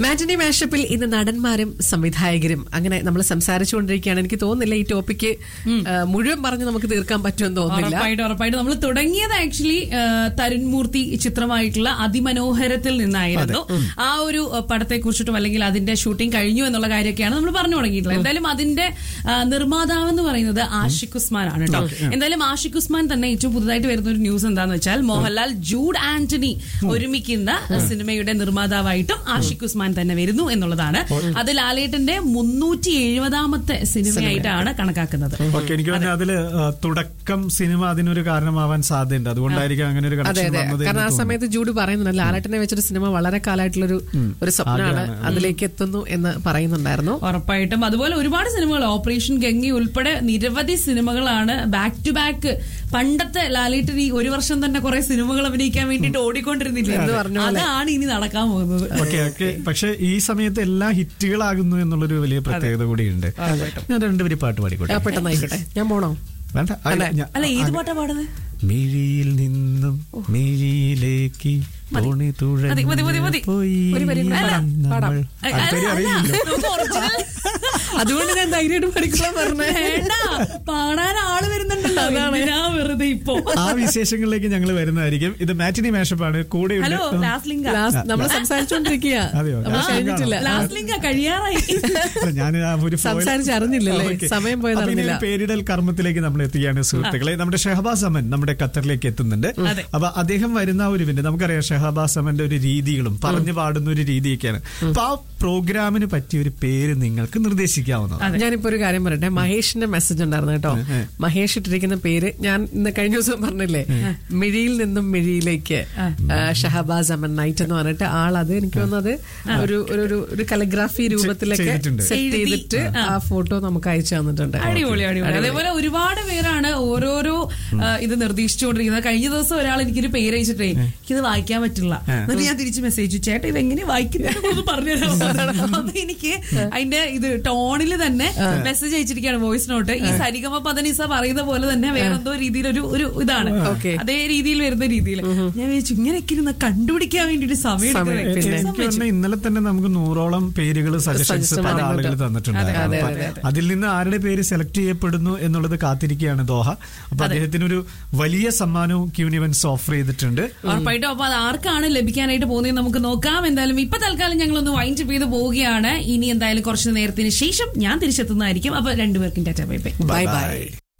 മാറ്റിനി മാഷപ്പിൽ ഇന്ന് നടന്മാരും സംവിധായകരും അങ്ങനെ നമ്മൾ സംസാരിച്ചുകൊണ്ടിരിക്കുകയാണ് എനിക്ക് തോന്നുന്നില്ല ഈ ടോപ്പിക്ക് മുഴുവൻ പറഞ്ഞ് നമുക്ക് തീർക്കാൻ പറ്റുമെന്ന് തോന്നുന്നില്ല ഉറപ്പായിട്ടും ഉറപ്പായിട്ടും നമ്മൾ തുടങ്ങിയത് ആക്ച്വലി തരുൺ മൂർത്തി ചിത്രമായിട്ടുള്ള അതിമനോഹരത്തിൽ നിന്നായിരുന്നു ആ ഒരു പടത്തെ കുറിച്ചിട്ടും അല്ലെങ്കിൽ അതിന്റെ ഷൂട്ടിംഗ് കഴിഞ്ഞു എന്നുള്ള കാര്യമൊക്കെയാണ് നമ്മൾ പറഞ്ഞു തുടങ്ങിയിട്ടുള്ളത് എന്തായാലും അതിന്റെ ആ, നിർമ്മാതാവ് എന്ന് പറയുന്നത് ആഷിഖ് ഉസ്മാൻ ആണ് കേട്ടോ എന്തായാലും ആഷിഖ് ഉസ്മാൻ തന്നെ ഏറ്റവും പുതുതായിട്ട് വരുന്ന ഒരു ന്യൂസ് എന്താന്ന് വെച്ചാൽ മോഹൻലാൽ ജൂഡ് ആന്റണി ഒരുമിക്കുന്ന സിനിമയുടെ നിർമ്മാതാവായിട്ടും ആഷിഖ് ഉസ്മാൻ തന്നെ വരുന്നു എന്നുള്ളതാണ് അത് ലാലേട്ടന്റെ മുന്നൂറ്റി എഴുപതാമത്തെ സിനിമയായിട്ടാണ് കണക്കാക്കുന്നത് ഓക്കെ എനിക്ക് തോന്നുന്നു അതില് ആ, തുടക്കം സിനിമ അതിനൊരു കാരണമാവാൻ സാധ്യതയുണ്ട് അതുകൊണ്ടായിരിക്കും അങ്ങനെ ഒരു അതെ കണക്ഷൻ അതെ വന്നത് കാരണം ആ എന്ന് സമയത്ത് ജൂഡ് പറയുന്നുണ്ട് ലാലേട്ടനെ വെച്ചൊരു സിനിമ വളരെ കാലമായിട്ടുള്ളൊരു ഒരു സ്വപ്നമാണ് അതിലേക്ക് എത്തുന്നു എന്ന് പറയുന്നുണ്ടായിരുന്നു ഉറപ്പായിട്ടും അതുപോലെ ഒരുപാട് സിനിമകൾ ഓപ്പറേഷൻ ഗംഗി ഉൾപ്പെടെ നിരവധി സിനിമകളാണ് ബാക്ക് ടു ബാക്ക് പണ്ടത്തെ ലാലേട്ടൻ ഈ ഒരു വർഷം തന്നെ കുറെ സിനിമകൾ അഭിനയിക്കാൻ വേണ്ടിയിട്ട് ഓടിക്കൊണ്ടിരുന്നില്ലേ എന്ന് പറഞ്ഞ പോലെ. അതാണ് ഇനി നടക്കാൻ പോകുന്നത് ഓക്കെ ഓക്കെ പക്ഷെ ഈ സമയത്ത് എല്ലാം ഹിറ്റുകളാകുന്നു എന്നുള്ളൊരു വലിയ പ്രത്യേകത കൂടിയുണ്ട് ഞാൻ രണ്ടുപേരും പാട്ട് ആ, പാടിക്കോട്ടെ പെട്ടെന്നായിക്കോട്ടെ ഞാൻ പോണോ വേണ്ട അല്ല, ഞാൻ- അല്ല ഏത് പാട്ടാ പാടുന്നത് മിഴിയിൽ നിന്നും മിഴിയിലേക്ക് തോണി മതി, മതി, മതി, മതി. പോയി ഒരു വരിയും കൂടെ പാടാം, പാടാം. അ- അത് അല്ല, പേര് അല്ല, അറിയില്ലല്ലോ നമുക്ക് original- അതുകൊണ്ട് ഞാൻ ധൈര്യമായിട്ട് പഠിക്കണം പറഞ്ഞേ വേണ്ട പാടാൻ ആള് വരുന്നുണ്ടല്ലോ എന്തിനാ വെറുതെ ഇപ്പൊ ആ വിശേഷങ്ങളിലേക്ക് ഞങ്ങൾ വരുന്നതായിരിക്കും ഇത് മാറ്റിനി മാഷപ്പാണ് കൂടെ ഹലോ ലാസ്റ്റ് ലിങ്ക് ലാസ്റ്റ് നമ്മൾ സംസാരിച്ചോണ്ടിരിക്കുക അതെയോ? നമ്മൾ last കഴിഞ്ഞിട്ടില്ല ലാസ്റ്റ് ലിങ്ക് കഴിയാറായി ഞാൻ ആ ഒരു foil- സംസാരിച്ചറിഞ്ഞില്ലല്ലേ? ഓക്കേ. സമയം പോയത് അപ്പൊ ഇനി അറിഞ്ഞില്ല. പേരിടൽ കർമ്മത്തിലേക്ക് നമ്മൾ എത്തുകയാണ് സുഹൃത്തുക്കളെ നമ്മുടെ ഷഹബാസ് അമൻ നമ്മുടെ ഖത്തറിലേക്ക് എത്തുന്നുണ്ട് അതെ. അപ്പൊ അദ്ദേഹം വരുന്ന ആ ഒരു ഇവന്റ് നമുക്കറിയാം ഷഹബാസ് അമന്റെ ഒരു രീതികളും പറഞ്ഞു പാടുന്ന ഒരു രീതിയൊക്കെയാണ് അപ്പൊ ആ പ്രോഗ്രാമിന് പറ്റിയ ഒരു പേര് നിങ്ങൾക്ക് നിർദ്ദേശിക്കാവുന്നതാണ് ഞാനിപ്പോ ഒരു കാര്യം പറയട്ടെ മഹേഷിന്റെ മെസ്സേജ് ഉണ്ടായിരുന്നു കേട്ടോ മഹേഷ് ഇട്ടിരിക്കുന്ന പേര് ഞാൻ ഇന്ന് കഴിഞ്ഞ ദിവസം പറഞ്ഞില്ലേ മിഴിയിൽ നിന്നും മിഴിയിലേക്ക് ആ, ഷഹബാസ് അമൻ നൈറ്റ് എന്ന് പറഞ്ഞിട്ട് ആൾ അത് എനിക്ക് തോന്നുന്നത് ഒരു ഒരു- ഒരു ഒരു കലഗ്രാഫി രൂപത്തിലൊക്കെ ചെയ്തിട്ടുണ്ട്. സെറ്റ് എഴുതി. ചെയ്തിട്ട് ആ ഫോട്ടോ നമുക്ക് അയച്ചു തന്നിട്ടുണ്ട് അടിപൊളി അടിപൊളി അതേപോലെ ഒരുപാട് പേരാണ് ഓരോരോ ആ, ഇത് നിർദ്ദേശിച്ചുകൊണ്ടിരിക്കുന്നത് കഴിഞ്ഞ ദിവസം ഒരാൾ എനിക്കൊരു പേര് അയച്ചിട്ടേ എനിക്കിത് വായിക്കാൻ പറ്റില്ല എന്നിട്ട് ഞാൻ തിരിച്ച് മെസ്സേജ് ചേട്ടാ ഇത് എങ്ങനെ വായിക്കുന്നത് പറഞ്ഞു തരാമോ അപ്പൊ എനിക്ക് അതിന്റെ ഇത് ടോണിൽ തന്നെ മെസ്സേജ് അയച്ചിരിക്കുകയാണ് വോയിസ് നോട്ട് ഈ സരിഗമ പദനിസ പറയുന്ന പോലെ തന്നെ വേറെ എന്തോ രീതിയിലൊരു ഒരു ഇതാണ് Okay. അതേ രീതിയിൽ വരുന്ന രീതിയിൽ ഞാൻ വിചാരിച്ചു ഇങ്ങനെയൊക്കെ ഇരുന്ന് കണ്ടുപിടിക്കാൻ വേണ്ടിട്ട് സമയം സമയം എടുത്തത്. പിന്നെ എനിക്ക് തോന്നുന്നു ഇന്നലെ തന്നെ നമുക്ക് നൂറോളം പേരുകൾ സജഷൻസ് Suggestion പല വന്നിട്ട്. ആളുകൾ തന്നിട്ടുണ്ടായിരുന്നു അതെ, അപ്പൊ അതെ, അതെ. അതിൽ നിന്ന് ആരുടെ പേര് സെലക്ട് ചെയ്യപ്പെടുന്നു എന്നുള്ളത് കാത്തിരിക്കുകയാണ് ദോഹ അപ്പൊ അദ്ദേഹത്തിന് ഒരു വലിയ സമ്മാനവും ക്യൂനിവൻസ് ഓഫർ ചെയ്തിട്ടുണ്ട് ഉറപ്പായിട്ടും അപ്പൊ അത് ആർക്കാണ് ലഭിക്കാനായിട്ട് പോകുന്നത് നമുക്ക് നോക്കാം എന്തായാലും ഇപ്പൊ തൽക്കാലം ഞങ്ങൾ ഒന്ന് വൈൻഡ് ചെയ്ത് പോവുകയാണ് ഇനി എന്തായാലും കുറച്ച് നേരത്തിന് ശേഷം ഞാൻ തിരിച്ചെത്തുന്നതായിരിക്കും അപ്പൊ രണ്ടുപേർക്കും tata bye bye bye by